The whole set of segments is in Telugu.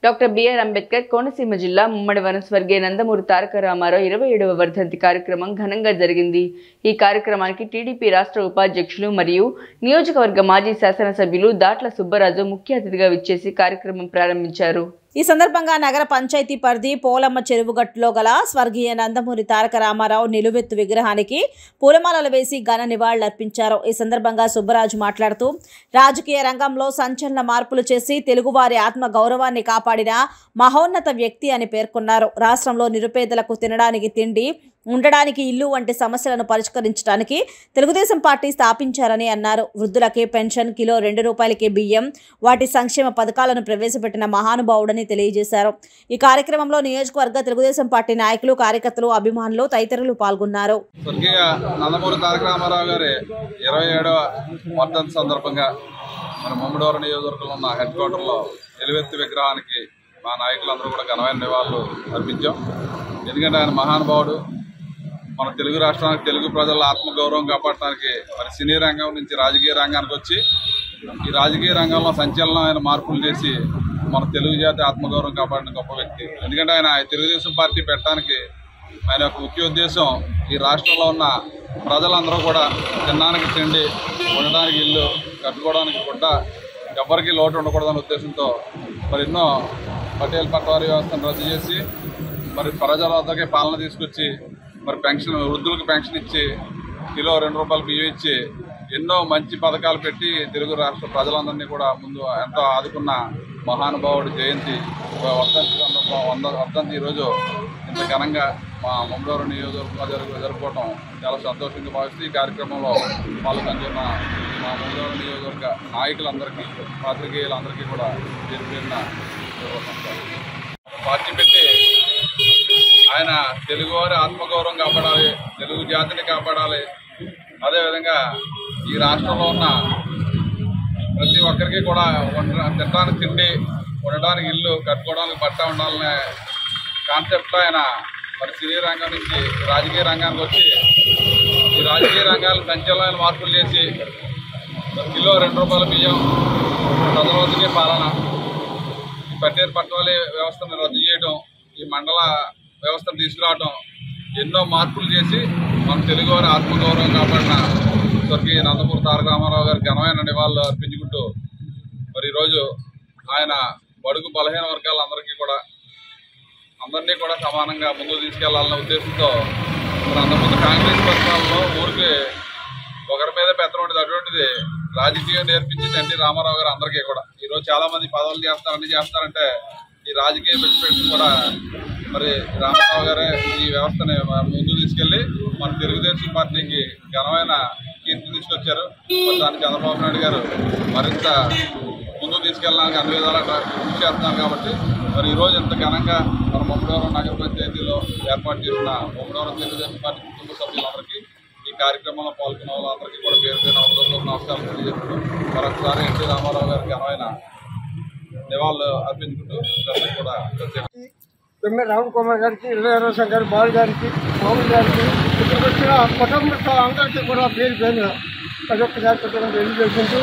డాక్టర్ బిఆర్ అంబేద్కర్ కోనసీమ జిల్లా ముమ్మడివరం స్వర్గీయ నందమూరి తారక రామారావు ఇరవై ఏడవ వర్ధంతి కార్యక్రమం ఘనంగా జరిగింది ఈ కార్యక్రమానికి టీడీపీ రాష్ట్ర ఉపాధ్యక్షులు మరియు నియోజకవర్గ మాజీ శాసనసభ్యులు దాట్ల సుబ్బరాజు ముఖ్య అతిథిగా విచ్చేసి కార్యక్రమం ప్రారంభించారు ఈ సందర్భంగా నగర పంచాయతీ పరిధి పోలమ్మ చెరువుగట్టులో గల స్వర్గీయ నందమూరి తారక రామారావు నిలువెత్తు విగ్రహానికి పూలమాలలు వేసి ఘన నివాళులర్పించారు ఈ సందర్భంగా సుబ్బరాజు మాట్లాడుతూ రాజకీయ రంగంలో సంచలన మార్పులు చేసి తెలుగువారి ఆత్మ గౌరవాన్ని కాపాడిన మహోన్నత వ్యక్తి అని పేర్కొన్నారు రాష్ట్రంలో నిరుపేదలకు తినడానికి తిండి ఉండడానికి ఇల్లు వంటి సమస్యలను పరిష్కరించడానికి తెలుగుదేశం పార్టీ స్థాపించారని అన్నారు వృద్ధులకి పెన్షన్ కిలో రెండు రూపాయలకి బియ్యం వాటి సంక్షేమ పథకాలను ప్రవేశపెట్టిన మహానుభావుడని తెలియజేశారు ఈ కార్యక్రమంలో నియోజకవర్గ తెలుగుదేశం పార్టీ నాయకులు కార్యకర్తలు అభిమానులు తదితరులు పాల్గొన్నారు స్వర్గీయ నందమూరి తారక రామారావు గారి ఇరవై ఏడవ వర్ధంతి సందర్భంగా మన ముమ్మడివరం నియోజకవర్గంలో ఉన్న హెడ్ క్వార్టర్లో నిలువెత్తు విగ్రహానికి మా నాయకులందరూ కూడా ఘనమైన నివాళులు అర్పించాం ఎందుకంటే ఆయన మహానుభావుడు మన తెలుగు రాష్ట్రానికి తెలుగు ప్రజల ఆత్మగౌరవం కాపాడటానికి మరి సినీ రంగం నుంచి రాజకీయ రంగానికి వచ్చి ఈ రాజకీయ రంగంలో సంచలనమైన మార్పులు చేసి మన తెలుగు జాతి ఆత్మగౌరవం కాపాడిన గొప్ప వ్యక్తి ఎందుకంటే ఆయన తెలుగుదేశం పార్టీ పెట్టడానికి ఆయన యొక్క ముఖ్య ఉద్దేశం ఈ రాష్ట్రంలో ఉన్న ప్రజలందరూ కూడా తినడానికి తిండి ఉండడానికి ఇల్లు కట్టుకోవడానికి గుడ్డ ఎవరికి లోటు ఉండకూడదనే ఉద్దేశంతో మరి ఎన్నో పటేల్ పట్వారీ వ్యవస్థను రద్దు చేసి మరి ప్రజల వద్దకే పాలన తీసుకొచ్చి మరి పెన్షన్ వృద్ధులకు పెన్షన్ ఇచ్చి కిలో రెండు రూపాయలు బియ్యం ఇచ్చి ఎన్నో మంచి పథకాలు పెట్టి తెలుగు రాష్ట్ర ప్రజలందరినీ కూడా ముందు ఎంతో ఆదుకున్న మహానుభావుడి జయంతి వర్ధంతి సందర్భం వంద వర్ధంతి ఈరోజు ఇంత ఘనంగా మా మమ్మడవరం నియోజకవర్గంలో జరుగు జరుపుకోవటం చాలా సంతోషంగా భావిస్తూ ఈ కార్యక్రమంలో పాల్గొంటున్న మా మమ్మడవరం నియోజకవర్గ నాయకులందరికీ పాత్రికేయులందరికీ కూడా పేరు పేరున పార్టీ పెట్టి ఆయన తెలుగువారి ఆత్మగౌరవం కాపాడాలి తెలుగు జాతిని కాపాడాలి అదేవిధంగా ఈ రాష్ట్రంలో ఉన్న ప్రతి ఒక్కరికి కూడా వండ తినడానికి తిండి ఉండడానికి ఇల్లు కట్టుకోవడానికి బట్ట ఉండాలనే కాన్సెప్ట్లో ఆయన మరి సినీ రంగం నుంచి రాజకీయ రంగానికి వచ్చి ఈ రాజకీయ రంగాలు సంచలనమైన మార్పులు చేసి కిలో రెండు రూపాయల బియ్యం ప్రజల వద్దకే పాలన ఈ పట్టేరు పట్వాలీ వ్యవస్థను రద్దు చేయడం ఈ మండల వ్యవస్థను తీసుకురావడం ఎన్నో మార్పులు చేసి మన తెలుగువారి ఆత్మగౌరవం కాపాడిన స్వర్గీయ నందమూరి తారక రామారావు గారికి ఘనమైన నివాళులు అర్పించుకుంటూ మరి ఈరోజు ఆయన బడుగు బలహీన వర్గాలందరికీ కూడా అందరినీ కూడా సమానంగా ముందుకు తీసుకెళ్లాలనే ఉద్దేశంతో మరి అంతకుముందు కాంగ్రెస్ పరిపాలనలో ఊరికి ఒకరి మీద పెత్తనం ఉండేది అటువంటిది రాజకీయం నేర్పించింది ఎన్టీ రామారావు గారు అందరికీ కూడా ఈరోజు చాలా మంది పదవులు చేస్తారు అన్ని చేస్తారంటే ఈ రాజకీయ పెట్టి కూడా మరి రామారావు గారే ఈ వ్యవస్థని ముందుకు తీసుకెళ్లి మన తెలుగుదేశం పార్టీకి ఘనమైన కీర్తి తీసుకొచ్చారు మరి దాన్ని చంద్రబాబు నాయుడు గారు మరింత ముందుకు తీసుకెళ్ళడానికి అన్ని విధాలా కృషి చేస్తున్నారు కాబట్టి మరి ఈ రోజు ఇంత ఘనంగా మన ముమ్మడవరం నగర పంచాయతీలో ఏర్పాటు చేసిన ముమ్మడవరం తెలుగుదేశం పార్టీ కుటుంబ సభ్యులందరికీ ఈ కార్యక్రమంలో పాల్గొన్న వాళ్ళందరికీ కూడా పేరు పేరు అవసరం నమస్కారం తెలియజేస్తూ మరొకసారి ఎన్టీ రామారావు గారికి ఘనమైన నివాళులు అర్పించుకుంటూ ప్రజలకు కూడా ప్రత్యేక ఎమ్మె రామ్ కుమార్ గారికి ఇళ్ళ గారి బాలు గారికి మామూలు గారికి ఇక్కడికి వచ్చిన కుటుంబ అందరికీ కూడా పేరు పేరు అదొక్కసారి కుటుంబం తెలియజేసుకుంటూ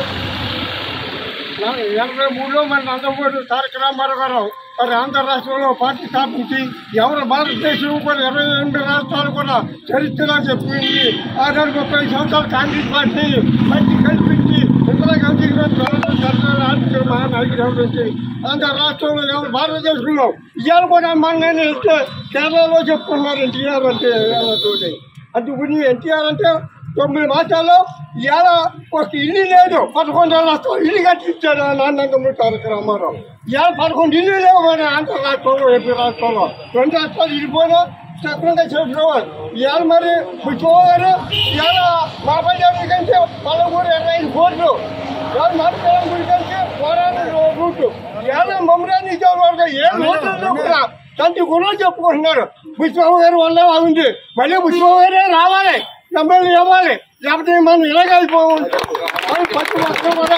నా- ఎనభై మూడులో మన నందమూరి తారక రామారావు గారు మరి ఆంధ్ర రాష్ట్రంలో పార్టీ స్థాపించి ఎవరు భారతదేశం కూడా ఇరవై రెండు రాష్ట్రాలు కూడా చరిత్ర చెప్పింది ఆధార్ ముప్పై సంవత్సరాలు కాంగ్రెస్ పార్టీ పార్టీ కల్పించి ఇందిరాగాంధీ ఆర్థిక మహానాయకుడు ఎవరు ఆంధ్ర రాష్ట్రంలో ఎవరు భారతదేశంలో ఇవాళ కూడా మన ఇస్తే కేరళలో చెప్పుకున్నారు ఎన్టీఆర్ అంటే తోటి అందుకని ఎన్టీఆర్ అంటే తొమ్మిది మాసాల్లో ఇవాళ ఒక ఇల్లు లేదు పదకొండు రాష్ట్రం ఇల్లు కట్టించాడు నాన్నమ్మ తారక రామారావు ఇవాళ పదకొండు ఇల్లు లేవు మన ఆంధ్ర రాష్ట్రంలో ఏపీ రాష్ట్రంలో రెండు రాష్ట్రాలు ఇల్లిపోయినా చక్రంగా చేసినవారు ఇవాళ మరి ముఖ్యమంత్రి ఇవాళ మా పంచాయతీ కంటే పదమూడు ఇరవై ఐదు కోట్లు ఇవాళ మాట్లాడడం గురించి పోరాడు రూటు ఇవాళ మమ్మల్ని నిజాలు ఏ రోడ్లు కూడా తండ్రి గుణం చెప్పుకుంటున్నారు పుష్పబాబు గారు వల్ల ఉంది మళ్ళీ పుష్పబాబు గారే రావాలి ఎమ్మెల్యే ఇవ్వాలి లేకపోతే మనం ఇలాగే అయిపోవాలి అని ప్రతి ఒక్కరు కూడా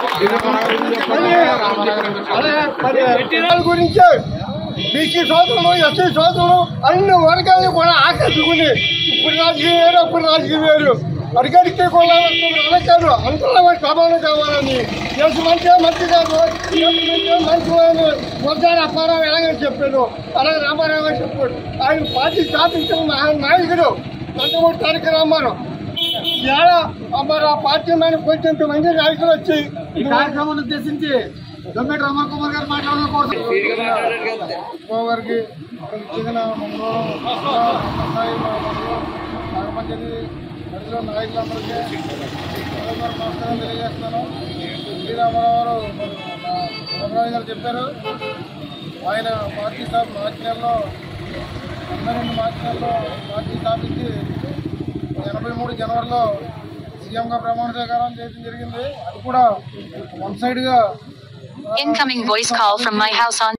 మరి అదే మరి ఎన్టీఆర్ గురించి బీసీ సోదరులు ఎస్సీ సోదరులు అన్ని వర్గాలను కూడా ఆకర్షుకుని ఇప్పుడు రాజకీయం వేరు అప్పుడు రాజకీయం వేరు అడిగడికి కూడా అనకాడు అందరూ సమానం కావాలని దేశం మంచి మంచి కాదు దేశం మంచి మంచి అని మొదటి అప్పారావు ఎలాగని చెప్పాడు అలాగే రామారావు గారు చెప్పాడు ఆయన పార్టీ స్థాపించిన మహా- నాయకుడు నందమూరి తారక రామారావు ఇవాళ మరి ఆ పార్టీ మీద కొంచెం మంది నాయకులు వచ్చి ఈ కార్యక్రమాన్ని ఉద్దేశించి దొమ్మెటి రమణ కుమార్ గారు మాట్లాడాలనుకోవడం గారికి ఇచ్చిన నాగపంచాయతీ పరిధిలో నాయకులందరికీ మరోసారి నమస్కారం తెలియజేస్తాను శ్రీరామారావు గారు రామరాజు గారు చెప్పారు ఆయన పార్టీ స్థాప మార్చి నెలలో పన్నెండు మార్చి నెలలో పార్టీ స్థాపించి ఎనభై మూడు జనవరిలో సీఎంగా ప్రమాణ స్వీకారం చేయడం జరిగింది అది కూడా వన్ సైడ్గా Incoming voice call from my house on